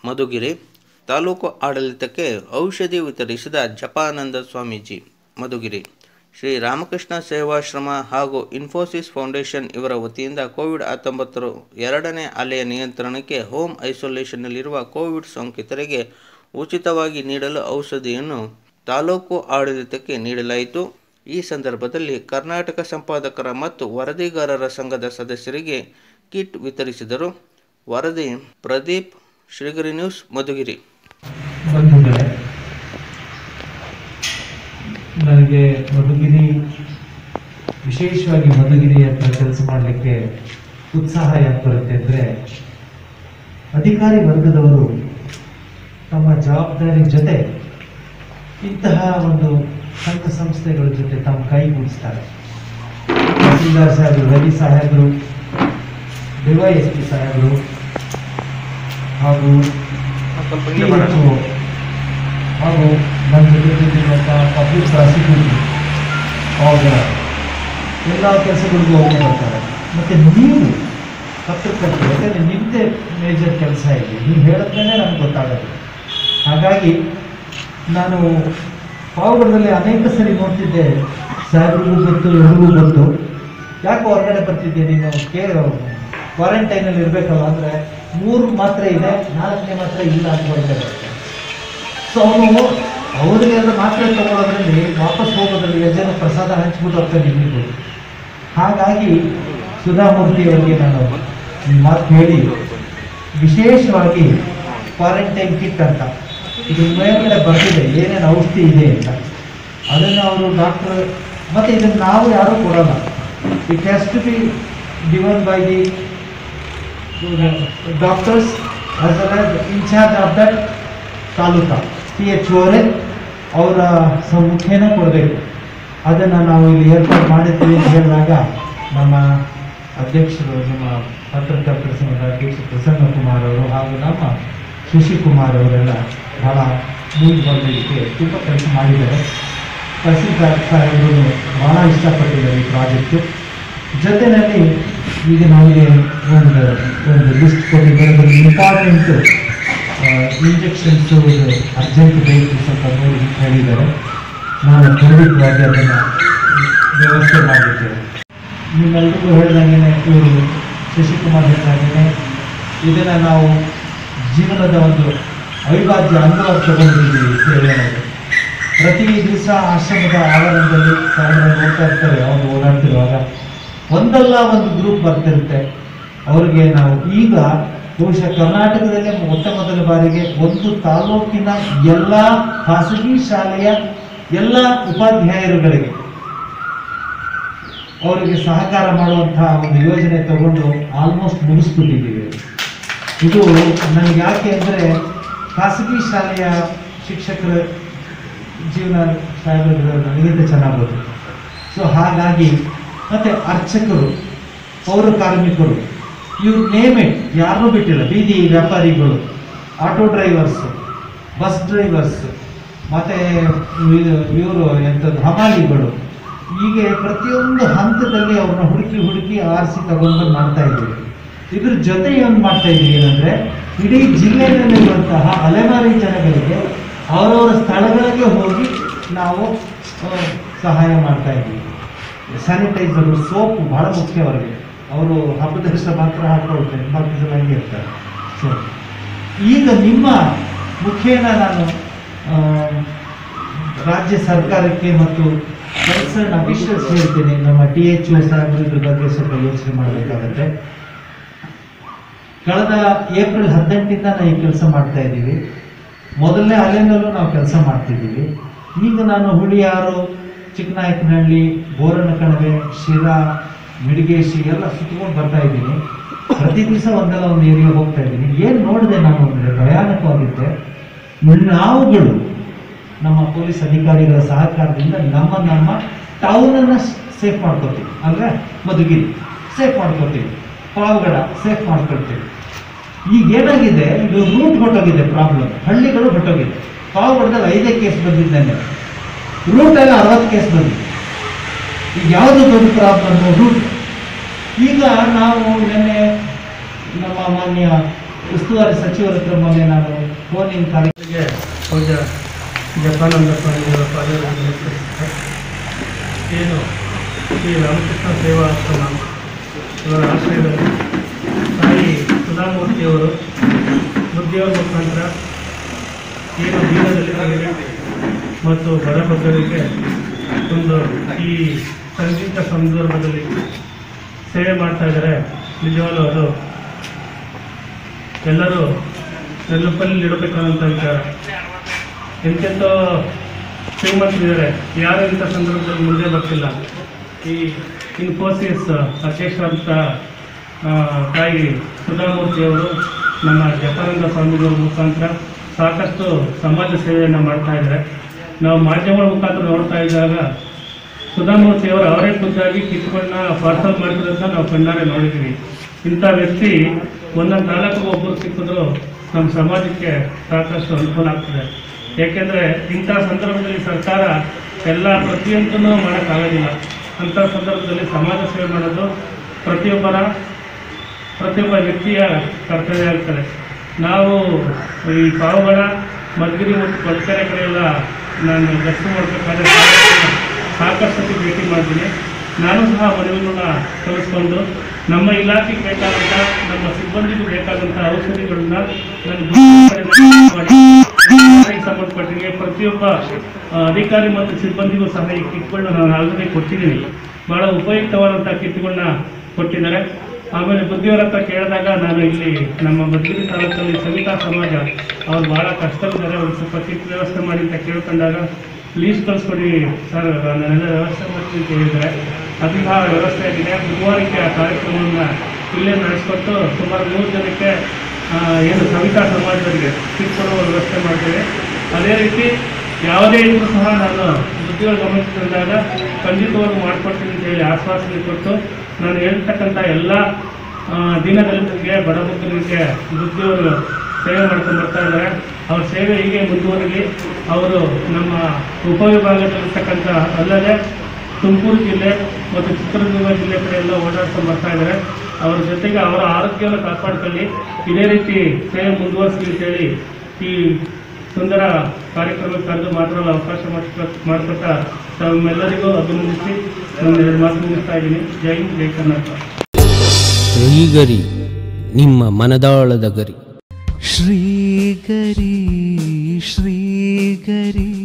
ಮಧುಗಿರಿ ತಾಲೂಕು ಆಡಳಿತಕ್ಕೆ ಔಷಧಿ ವಿತರಿಸಿದ ಜಪಾನಂದ ಸ್ವಾಮೀಜಿ ಮಧುಗಿರಿ ಶ್ರೀ ರಾಮಕೃಷ್ಣ ಸೇವಾಶ್ರಮ ಹಾಗೂ ಇನ್ಫೋಸಿಸ್ ಫೌಂಡೇಶನ್ ಇವರ ವತಿಯಿಂದ ಕೋವಿಡ್ ಹತ್ತೊಂಬತ್ತರ ಎರಡನೇ ಅಲೆಯ ನಿಯಂತ್ರಣಕ್ಕೆ ಹೋಮ್ ಐಸೋಲೇಷನ್ನಲ್ಲಿರುವ ಕೋವಿಡ್ ಸೋಂಕಿತರಿಗೆ ಉಚಿತವಾಗಿ ನೀಡಲು ಔಷಧಿಯನ್ನು ತಾಲೂಕು ಆಡಳಿತಕ್ಕೆ ನೀಡಲಾಯಿತು ಈ ಸಂದರ್ಭದಲ್ಲಿ ಕರ್ನಾಟಕ ಸಂಪಾದಕರ ಮತ್ತು ವರದಿಗಾರರ ಸಂಘದ ಸದಸ್ಯರಿಗೆ ಕಿಟ್ ವಿತರಿಸಿದರು ವರದಿ ಪ್ರದೀಪ್ ಶ್ರೀಗಿರಿ ನ್ಯೂಸ್ ಮಧುಗಿರಿ ಬಂಧುಗಳೇ ನನಗೆ ಮಧುಗಿರಿ ವಿಶೇಷವಾಗಿ ಮಧುಗಿರಿ ಅಂತ ಕೆಲಸ ಮಾಡಲಿಕ್ಕೆ ಉತ್ಸಾಹ ಯಾಕೆ ಬರುತ್ತೆ ಅಂದರೆ ಅಧಿಕಾರಿ ವರ್ಗದವರು ತಮ್ಮ ಜವಾಬ್ದಾರಿ ಜೊತೆ ಇಂತಹ ಒಂದು ಸಂಘ ಸಂಸ್ಥೆಗಳ ಜೊತೆ ತಮ್ಮ ಕೈಗೂಡಿಸ್ತಾರೆ ತಹಸೀಲ್ದಾರ್ ಸಾಹೇಬರು ರವಿ ಸಾಹೇಬರು ಡಿವೈಎಸ್ ಪಿ ಸಾಹೇಬರು ಹಾಗೂ PHO ಹಾಗೂ ನನ್ನ ಜೊತೆಗಿರುವಂಥ ಪಬ್ಲಿಕ್ ಪ್ರಾಸಿಕ್ಯೂಟರ್ ಅವಾಗ ಎಲ್ಲ ಕೆಲಸಗಳಿಗೂ ಅವರು ಬರ್ತಾರೆ ಮತ್ತು ನೀವು ಪತ್ರಕರ್ತರು ಯಾಕಂದರೆ ನಿಮ್ಮದೇ ಮೇಜರ್ ಕೆಲಸ ಇದೆ ನೀವು ಹೇಳಿದ್ಮೇಲೆ ನನಗೆ ಗೊತ್ತಾಗೋದು ಹಾಗಾಗಿ ನಾನು ಪಾವಗಡದಲ್ಲಿ ಅನೇಕ ಸರಿ ನೋಡ್ತಿದ್ದೆ ಸಾಹೇಬ್ರಿಗೂ ಗೊತ್ತು ಎಲ್ರಿಗೂ ಗೊತ್ತು ಯಾಕೆ ಹೊರಗಡೆ ಬರ್ತಿದ್ದೆ ನೀನು ಕೇ ಕ್ವಾರಂಟೈನಲ್ಲಿ ಇರಬೇಕಲ್ಲ ಅಂದರೆ ಮೂರು ಮಾತ್ರ ಇದೆ ನಾಲ್ಕನೇ ಮಾತ್ರ ಇಲ್ಲ ಅಂತ ಹೊರಗಡೆ ಬರ್ತಾರೆ ಸೊ ಅವನು ಅವ್ರಿಗೆಲ್ಲ ಮಾತ್ರೆ ತಗೊಳ್ಳೋದ್ರಲ್ಲಿ ವಾಪಸ್ ಹೋಗೋದ್ರಲ್ಲಿ ಎಷ್ಟು ಜನ ಪ್ರಸಾದ ಹಂಚ್ಬಿಟ್ಟು ಹೋಗ್ತಾರೆ ಇಲ್ಲಿಗೂ ಹಾಗಾಗಿ ಸುಧಾಮೂರ್ತಿ ಅವರಿಗೆ ನಾನು ಈ ಮಾತು ಹೇಳಿ ವಿಶೇಷವಾಗಿ ಕ್ವಾರಂಟೈನ್ ಕಿಟ್ ಅಂತ ಇದು ಮೇಲ್ಗಡೆ ಬರ್ತಿದೆ ಏನೇನು ಔಷಧಿ ಇದೆ ಅಂತ ಅದನ್ನು ಅವರು ಡಾಕ್ಟರ್ ಮತ್ತು ಇದನ್ನು ನಾವು ಯಾರೂ ಕೊಡೋಲ್ಲ it has to be given by the doctors as well as incharge of that taluk P H ಅವರೇ ಅವರ ಸಮ್ಮುಖೇನ ಕೊಡಬೇಕು ಅದನ್ನು ನಾವು ಇಲ್ಲಿ ಏರ್ಪಾಡು ಮಾಡಿದ್ದೀವಿ ಅಂತ ಹೇಳಿದಾಗ ನಮ್ಮ ಅಧ್ಯಕ್ಷರು ನಮ್ಮ ಪತ್ರಕರ್ತರ ಸಂಘದ ಅಧ್ಯಕ್ಷ ಪ್ರಸನ್ನ ಕುಮಾರ್ ಅವರು ಹಾಗೂ ನಮ್ಮ ಶಶಿಕುಮಾರ್ ಅವರೆಲ್ಲ ಬಹಳ ಮುಂದೆ ಬಂದಿದ್ದಕ್ಕೆ ತುಂಬ ಕೆಲಸ ಮಾಡಿದ್ದಾರೆ ತಹಸೀಲ್ದಾರ್ ಸಾಹೇಬರು ಭಾಳ ಇಷ್ಟಪಟ್ಟಿದ್ದಾರೆ ಈ ಪ್ರಾಜೆಕ್ಟು ಜೊತೆಯಲ್ಲಿ ಈಗ ನಮಗೆ ಒಂದು ಒಂದು ಲಿಸ್ಟ್ ಕೊಟ್ಟಿದ್ದಾರೆ ಒಂದು ಇಂಪಾರ್ಟೆಂಟ್ ಇಂಜೆಕ್ಷನ್ಸ್ ಅರ್ಜೆಂಟ್ ಬೇಕು ಸ್ವಲ್ಪ ನೋಡಿ ಅಂತ ಹೇಳಿದ್ದಾರೆ ನಾನು ಖಂಡಿತವಾಗಿ ಅದನ್ನು ವ್ಯವಸ್ಥೆ ಮಾಡಿದ್ದೇವೆ ನಿಮ್ಮೆಲ್ರಿಗೂ ಹೇಳ್ದಂಗೆ ಇವರು ಶಶಿಕುಮಾರ್ ಹೇಳ್ದಂಗೆ ಇದನ್ನು ನಾವು ಜೀವನದ ಒಂದು ಅವಿಭಾಜ್ಯ ಅಂಗವಾಗಿ ತಗೊಂಡಿದ್ದೀವಿ ಸೇವೆ ಅನ್ನೋದು ಪ್ರತಿ ದಿವಸ ಆಶ್ರಮದ ಆವರಣದಲ್ಲಿ ಸಾಹೇಬರು ನೋಡ್ತಾ ಇರ್ತಾರೆ ಅವರು ಓಡಾಡ್ತಿರುವಾಗ ಒಂದಲ್ಲ ಒಂದು ಗ್ರೂಪ್ ಬರ್ತಿರುತ್ತೆ ಅವ್ರಿಗೆ ನಾವು ಈಗ ಬಹುಶಃ ಕರ್ನಾಟಕದಲ್ಲೇ ಮೊಟ್ಟ ಮೊದಲ ಬಾರಿಗೆ ಒಂದು ತಾಲೂಕಿನ ಎಲ್ಲ ಖಾಸಗಿ ಶಾಲೆಯ ಎಲ್ಲ ಉಪಾಧ್ಯಾಯರುಗಳಿಗೆ ಅವರಿಗೆ ಸಹಕಾರ ಮಾಡುವಂತಹ ಒಂದು ಯೋಜನೆ ತಗೊಂಡು ಆಲ್ಮೋಸ್ಟ್ ಮುಗಿಸ್ಬಿಟ್ಟಿದ್ದೀವಿ ಇದು ನನಗೆ ಯಾಕೆ ಅಂದರೆ ಖಾಸಗಿ ಶಾಲೆಯ ಶಿಕ್ಷಕರ ಜೀವನ ಸಾಹೇಬರು ನನಗಿಂತ ಚೆನ್ನಾಗಿ ಗೊತ್ತು ಸೊ ಹಾಗಾಗಿ ಮತ್ತು ಅರ್ಚಕರು ಪೌರ ಕಾರ್ಮಿಕರು ಇವ್ರು ನೇಮ್ ಇಟ್ ಯಾರನ್ನೂ ಬಿಟ್ಟಿಲ್ಲ ಬೀದಿ ವ್ಯಾಪಾರಿಗಳು ಆಟೋ ಡ್ರೈವರ್ಸ್ ಬಸ್ ಡ್ರೈವರ್ಸ್ ಮತ್ತು ಇವರು ಎಂಥದ್ದು ಹಮಾಲಿಗಳು ಹೀಗೆ ಪ್ರತಿಯೊಂದು ಹಂತದಲ್ಲಿ ಅವ್ರನ್ನ ಹುಡುಕಿ ಹುಡುಕಿ ಆರಿಸಿ ತಗೊಂಡು ಮಾಡ್ತಾ ಇದ್ದೀವಿ ಇದ್ರ ಜೊತೆ ಏನು ಮಾಡ್ತಾ ಇದ್ದೀವಿ ಏನಂದರೆ ಇಡೀ ಜಿಲ್ಲೆಯಲ್ಲಿರುವಂತಹ ಅಲೆಮಾರಿ ಜನಗಳಿಗೆ ಅವರವರ ಸ್ಥಳಗಳಿಗೆ ಹೋಗಿ ನಾವು ಆ, ಸಹಾಯ ಮಾಡ್ತಾ ಇದ್ದೀವಿ ಸ್ಯಾನಿಟೈಸರು ಸೋಪ್ ಭಾಳ ಮುಖ್ಯ ಅವರಿಗೆ ಅವರು ಹಬ್ಬದ ದಿವಸ ಮಾತ್ರ ಹಾಕೊಳ್ತಾರೆ ಬಾಕಿ ಸಲ ಹಂಗೆ ಇರ್ತಾರೆ ಸೊ ಈಗ ನಿಮ್ಮ ಮುಖೇನ ನಾನು ಆ, ರಾಜ್ಯ ಸರ್ಕಾರಕ್ಕೆ ಮತ್ತು ಕನ್ಸರ್ನ್ ಅಫಿಷಿಯಲ್ಸ್ ಹೇಳ್ತೀನಿ ನಮ್ಮ ಟಿ ಎಚ್ ಯು ಸಾಹೇಬರು ಇದ್ರ ಬಗ್ಗೆ ಸ್ವಲ್ಪ ಯೋಚನೆ ಮಾಡಬೇಕಾಗತ್ತೆ ಕಳೆದ ಏಪ್ರಿಲ್ ಹದಿನೆಂಟಿಂದ ನಾವು ಈ ಕೆಲಸ ಮಾಡ್ತಾ ಇದ್ದೀವಿ ಮೊದಲನೇ ಅಲೆನಲ್ಲೂ ನಾವು ಕೆಲಸ ಮಾಡ್ತಿದ್ದೀವಿ ಈಗ ನಾನು ಹುಳಿಯಾರು ಚಿಕ್ಕನಾಯಕನಹಳ್ಳಿ ಬೋರನ ಕಣಿವೆ ಶಿರಾ ಮಿಡಿಗೇಶಿ ಎಲ್ಲ ಸುತ್ತಕೊಂಡು ಬರ್ತಾ ಇದ್ದೀನಿ ಪ್ರತಿ ದಿವಸ ಒಂದಲ್ಲ ಒಂದು ಏರಿಯಾ ಹೋಗ್ತಾ ಇದ್ದೀನಿ ಏನು ನೋಡಿದೆ ನಾನು ಅಂದರೆ ಭಯಾನಕವಾಗಿದ್ದೆ ನಾವುಗಳು ನಮ್ಮ ಪೊಲೀಸ್ ಅಧಿಕಾರಿಗಳ ಸಹಕಾರದಿಂದ ನಮ್ಮ ನಮ್ಮ ಟೌನನ್ನು ಸೇಫ್ ಮಾಡ್ಕೊತೀವಿ ಅಂದರೆ ಮಧುಗಿರಿ ಸೇಫ್ ಮಾಡ್ಕೊತೀವಿ ಪಾವಗಡ ಸೇಫ್ ಮಾಡ್ಕೊಳ್ತೀವಿ ಈಗ ಏನಾಗಿದೆ ಇದು ರೂಟ್ ಹೊಟ್ಟೋಗಿದೆ ಪ್ರಾಬ್ಲಮ್ ಹಳ್ಳಿಗಳು ಹೊಟ್ಟೋಗಿದೆ ಪಾವಗಡದಲ್ಲಿ ಐದೇ ಕೇಸ್ ಬಂದಿದ್ದಾನೆ ರೂಟಲ್ಲಿ ಅರವತ್ತು ಕೇಸ್ ಬಂದಿದೆ ಈಗ ಯಾವುದು ದೊಡ್ಡ ಪ್ರಾಬ್ಲಮ್ ರೂಟ್ ಈಗ ನಾವು ನಿನ್ನೆ ನಮ್ಮ ಮಾನ್ಯ ಉಸ್ತುವಾರಿ ಸಚಿವರ ಹತ್ರ ಮೊನ್ನೆ ನಾನು ಫೋನಿನ ಕಾರ್ಯ ಗೆ ಪೂಜ ಜಪಾನಂದ ಸ್ವಾಮಿಯವರ ಪಾದಗಳನ್ನು ನಮಸ್ಕರಿಸುತ್ತಾ ಏನು ಶ್ರೀ ರಾಮಕೃಷ್ಣ ಸೇವಾಶ್ರಮ ಇವರ ಆಶ್ರಯದಲ್ಲಿ ತಾಯಿ ಸುಧಾಮೂರ್ತಿಯವರು ಬುದ್ಧಿಯವರ ಮುಖಾಂತರ ಏನು ದೀನದಲ್ಲಿಗಳಿಗೆ ಮತ್ತು ಬಡಬಗ್ಗರಿಗೆ ಒಂದು ಈ ಸಂಗೀತ ಸಂದರ್ಭದಲ್ಲಿ ಸೇವೆ ಮಾಡ್ತಾ ಇದ್ದಾರೆ ನಿಜವಾಗ್ಲೂ ಅದು ಎಲ್ಲರೂ ನೆನಪಲ್ಲಿ ಇಡಬೇಕಾದಂಥ ವಿಚಾರ ಎಂತೆಂಥ ಶ್ರೀಮಂತರಿದ್ದಾರೆ ಯಾರು ಇಂಥ ಸಂದರ್ಭದಲ್ಲಿ ಮುಂದೆ ಬರ್ತಿಲ್ಲ ಈ ಇನ್ಫೋಸಿಸ್ ಅಧ್ಯಕ್ಷರಾದಂಥ ಆ, ತಾಯಿ ಸುಧಾಮೂರ್ತಿಯವರು ನಮ್ಮ ಜಪಾನಂದ ಸ್ವಾಮಿಗಳ ಮುಖಾಂತರ ಸಾಕಷ್ಟು ಸಮಾಜ ಸೇವೆಯನ್ನು ಮಾಡ್ತಾ ಇದ್ದಾರೆ ನಾವು ಮಾಧ್ಯಮಗಳ ಮುಖಾಂತರ ನೋಡ್ತಾ ಇದ್ದಾಗ ಸುಧಾಮೂರ್ತಿಯವರು ಅವರೇ ಖುದ್ದಾಗಿ ಕಿತ್ಕೊಂಡ ಪಾರ್ಸಲ್ ಮಾಡ್ತಿರೋದನ್ನ ನಾವು ಕಣ್ಣಾರೆ ನೋಡಿದ್ದೀವಿ ಇಂಥ ವ್ಯಕ್ತಿ ಒಂದೊಂದು ನಾಲ್ಕು ಒಬ್ಬರು ಸಿಕ್ಕಿದ್ರು ನಮ್ಮ ಸಮಾಜಕ್ಕೆ ಸಾಕಷ್ಟು ಅನುಕೂಲ ಆಗ್ತದೆ ಏಕೆಂದರೆ ಇಂಥ ಸಂದರ್ಭದಲ್ಲಿ ಸರ್ಕಾರ ಎಲ್ಲ ಪ್ರತಿಯೊಂದನ್ನು ಮಾಡೋಕ್ಕಾಗೋದಿಲ್ಲ ಅಂಥ ಸಂದರ್ಭದಲ್ಲಿ ಸಮಾಜ ಸೇವೆ ಮಾಡೋದು ಪ್ರತಿಯೊಬ್ಬರ ಪ್ರತಿಯೊಬ್ಬ ವ್ಯಕ್ತಿಯ ಕರ್ತವ್ಯ ಆಗ್ತದೆ ನಾವು ಈ ಪಾವಗಡ ಮಧುಗಿರಿ ಮತ್ತು ಕೊಳಕೆರೆ ಕಡೆ ಎಲ್ಲ ನಾನು ದರ್ಶನ ಮಾಡಬೇಕಾದ್ರೆ ಸಾಕಷ್ಟು ಸತಿ ಭೇಟಿ ಮಾಡಿದ್ದೀನಿ ನಾನು ಸಹ ಮನವಿಗಳನ್ನ ಕಲಿಸ್ಕೊಂಡು ನಮ್ಮ ಇಲಾಖೆಗೆ ಬೇಕಾದಂಥ ನಮ್ಮ ಸಿಬ್ಬಂದಿಗೂ ಬೇಕಾದಂಥ ಔಷಧಿಗಳನ್ನ ನಾನು ಗುರುತಿನ ಮಾಡಿ ಇಲಾಖೆಗೆ ಸಂಬಂಧಪಟ್ಟಿಗೆ ಪ್ರತಿಯೊಬ್ಬ ಆ, ಅಧಿಕಾರಿ ಮತ್ತು ಸಿಬ್ಬಂದಿಗೂ ಸಹ ಈ ಕಿಟ್ಗಳನ್ನ ನಾನು ಆಲ್ರೆಡಿ ಕೊಟ್ಟಿದ್ದೀನಿ ಬಹಳ ಉಪಯುಕ್ತವಾದಂಥ ಕಿಟ್ಗಳನ್ನ ಕೊಟ್ಟಿದ್ದಾರೆ ಆಮೇಲೆ ಬುದ್ಧಿಯವರ ಹತ್ರ ಕೇಳಿದಾಗ ನಾನು ಇಲ್ಲಿ ನಮ್ಮ ಮಧುಗಿರಿ ತಾಲೂಕಲ್ಲಿ ಸವಿತಾ ಸಮಾಜ ಅವ್ರು ಭಾಳ ಕಷ್ಟವಿದ್ದಾರೆ ಅವ್ರಿಗೆ ಸ್ವಲ್ಪ ಕಿಟ್ ವ್ಯವಸ್ಥೆ ಮಾಡಿ ಅಂತ ಕೇಳ್ಕೊಂಡಾಗ ಲೀಸ್ಟ್ ಕಳಿಸ್ಕೊಡಿ ಸರ್ ನಾನೆಲ್ಲ ವ್ಯವಸ್ಥೆ ಮಾಡ್ತೀನಿ ಅಂತ ಹೇಳಿದ್ದಾರೆ ಅದೀಗ ವ್ಯವಸ್ಥೆ ಆಗಿದೆ ಬುಧವಾರಕ್ಕೆ ಆ ಕಾರ್ಯಕ್ರಮವನ್ನು ಇಲ್ಲೇ ನಡೆಸ್ಕೊಟ್ಟು ಸುಮಾರು ನೂರು ಜನಕ್ಕೆ ಆ, ಏನು ಸವಿತಾ ಸಮಾಜದವರಿಗೆ ಕಿಟ್ ಕೊಡುವ ವ್ಯವಸ್ಥೆ ಮಾಡ್ತೇವೆ ಅದೇ ರೀತಿ ಯಾವುದೇ ಇದ್ರೂ ಸಹ ನಾನು ಬುದ್ಧಿಗಳ ಗಮನಕ್ಕೆ ತಂದಾಗ ಖಂಡಿತವಾಗಿ ಮಾಡಿಕೊಡ್ತೀನಿ ಅಂತ ಹೇಳಿ ಆಶ್ವಾಸನೆ ಕೊಟ್ಟು ನಾನು ಹೇಳ್ತಕ್ಕಂಥ ಎಲ್ಲ ಆ, ದೀನದಲಿತರಿಗೆ ಬಡಬಗ್ಗರಿಗೆ ಬುದ್ಧಿಯವರು ಸೇವೆ ಮಾಡ್ಕೊಂಡು ಬರ್ತಾ ಇದ್ದಾರೆ ಅವ್ರ ಸೇವೆ ಹೀಗೆ ಮುಂದುವರಿಲಿ ಅವರು ನಮ್ಮ ಉಪವಿಭಾಗದಲ್ಲಿರ್ತಕ್ಕಂಥ ಅಲ್ಲದೆ ತುಮಕೂರು ಜಿಲ್ಲೆ ಮತ್ತು ಚಿತ್ರದುರ್ಗ ಜಿಲ್ಲೆ ಕಡೆ ಎಲ್ಲ ಓಡಾಡ್ಕೊಂಡು ಬರ್ತಾ ಇದ್ದಾರೆ ಅವರ ಜೊತೆಗೆ ಅವರ ಆರೋಗ್ಯವನ್ನು ಕಾಪಾಡ್ಕೊಳ್ಳಿ ಇದೇ ರೀತಿ ಸೇವೆ ಮುಂದುವರಿಸಲಿ ಅಂತೇಳಿ ಈ ಸುಂದರ ಕಾರ್ಯಕ್ರಮಕ್ಕೆ ಕರೆದು ಮಾತಾಡಲು ಅವಕಾಶ ಮಾಡಿಕೊಟ್ಟ ಮಾಡಿಕೊಟ್ಟ ತಮ್ಮೆಲ್ಲರಿಗೂ ಅಭಿನಂದಿಸಿ ನನ್ನ ಎರಡು ಮಾತು ಮುಗಿಸ್ತಾ ಇದ್ದೀನಿ ಜೈ ಹಿಂದ್, ಜೈ ಕರ್ನಾಟಕ ಶ್ರೀಗರಿ ನಿಮ್ಮ ಮನದಾಳದ ಗರಿ ಶ್ರೀಗರಿ ಶ್ರೀಗರಿ